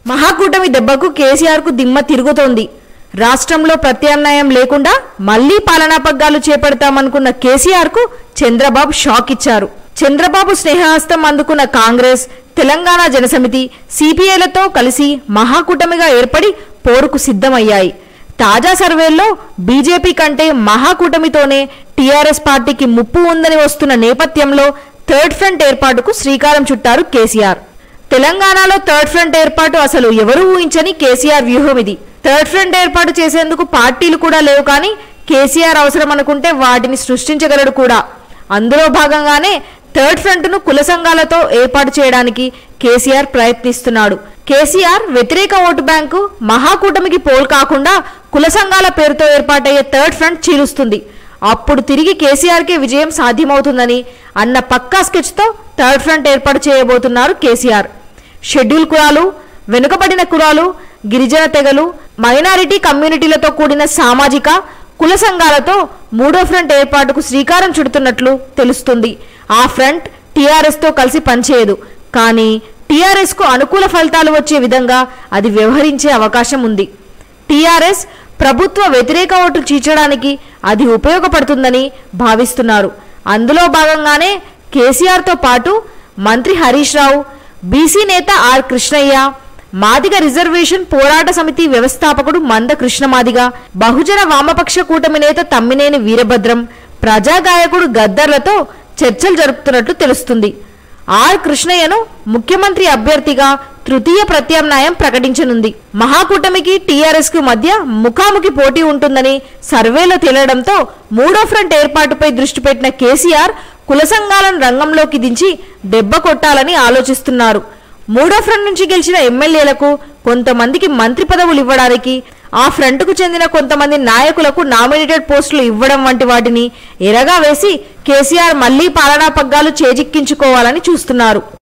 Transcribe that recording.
మహాకూటమి దెబ్బకు కేసీఆర్ కు దిమ్మ తిరుగుతోంది రాష్ట్రంలో ప్రత్యామ్నాయం లేకుండా మళ్లీ పాలనా పగ్గాలు చేపడతామనుకున్న కేసీఆర్ కు చంద్రబాబు షాక్ ఇచ్చారు చంద్రబాబు స్నేహహస్తం అందుకున్న కాంగ్రెస్ తెలంగాణ జనసమితి సిపిఐలతో కలిసి మహాకూటమిగా ఏర్పడి పోరుకు సిద్ధమయ్యాయి తాజా సర్వేల్లో బీజేపీ కంటే మహాకూటమితోనే టీఆర్ఎస్ పార్టీకి ముప్పు ఉందని వస్తున్న నేపథ్యంలో థర్డ్ ఫ్రంట్ ఏర్పాటుకు శ్రీకారం చుట్టారు కేసీఆర్ తెలంగాణలో థర్డ్ ఫ్రంట్ ఏర్పాటు అసలు ఎవరు ఊహించని కేసీఆర్ వ్యూహం ఇది థర్డ్ ఫ్రంట్ ఏర్పాటు చేసేందుకు పార్టీలు కూడా లేవు కానీ కేసీఆర్ అవసరం అనుకుంటే వాటిని సృష్టించగలడు కూడా అందులో భాగంగానే థర్డ్ ఫ్రంట్ ను కుల సంఘాలతో ఏర్పాటు చేయడానికి కేసీఆర్ ప్రయత్నిస్తున్నాడు కేసీఆర్ వ్యతిరేక ఓటు బ్యాంకు మహాకూటమికి పోల్ కాకుండా కుల సంఘాల పేరుతో ఏర్పాటయ్యే థర్డ్ ఫ్రంట్ చీలుస్తుంది అప్పుడు తిరిగి కేసీఆర్కే విజయం సాధ్యమవుతుందని అన్న పక్కా స్కెచ్తో థర్డ్ ఫ్రంట్ ఏర్పాటు చేయబోతున్నారు కేసీఆర్ షెడ్యూల్ కులాలు వెనుకబడిన కులాలు గిరిజన తెగలు మైనారిటీ కమ్యూనిటీలతో కూడిన సామాజిక కుల సంఘాలతో మూడో ఫ్రంట్ ఏర్పాటుకు శ్రీకారం చుడుతున్నట్లు తెలుస్తుంది ఆ ఫ్రంట్ టీఆర్ఎస్ తో కలిసి పనిచేయదు కానీ టీఆర్ఎస్ కు అనుకూల ఫలితాలు వచ్చే విధంగా అది వ్యవహరించే అవకాశం ఉంది టీఆర్ఎస్ ప్రభుత్వ వ్యతిరేక ఓటు చీల్చడానికి అది ఉపయోగపడుతుందని భావిస్తున్నారు అందులో భాగంగానే కేసీఆర్తో పాటు మంత్రి హరీష్ రావు బీసీ నేత ఆర్ కృష్ణయ్య మాదిగ రిజర్వేషన్ పోరాట సమితి వ్యవస్థాపకుడు మంద కృష్ణమాదిగ బహుజన వామపక్ష కూటమి నేత తమ్మినేని వీరభద్రం ప్రజా గాయకుడు గద్దర్లతో చర్చలు జరుపుతున్నట్లు తెలుస్తుంది ఆర్ కృష్ణయ్యను ముఖ్యమంత్రి అభ్యర్థిగా తృతీయ ప్రత్యామ్నాయం ప్రకటించనుంది మహాకూటమికి టీఆర్ఎస్ కు మధ్య ముఖాముఖి పోటీ ఉంటుందని సర్వేలో తేలడంతో మూడో ఫ్రంట్ ఏర్పాటుపై దృష్టి పెట్టిన కేసీఆర్ కుల సంఘాలను రంగంలోకి దించి దెబ్బ కొట్టాలని ఆలోచిస్తున్నారు మూడో ఫ్రంట్ నుంచి గెలిచిన ఎమ్మెల్యేలకు కొంతమందికి మంత్రి పదవులు ఇవ్వడానికి ఆ ఫ్రంట్కు చెందిన కొంతమంది నాయకులకు నామినేటెడ్ పోస్టులు ఇవ్వడం వంటి వాటిని ఎరగా వేసి కేసీఆర్ మళ్లీ పాలనా పగ్గాలు చేజిక్కించుకోవాలని చూస్తున్నారు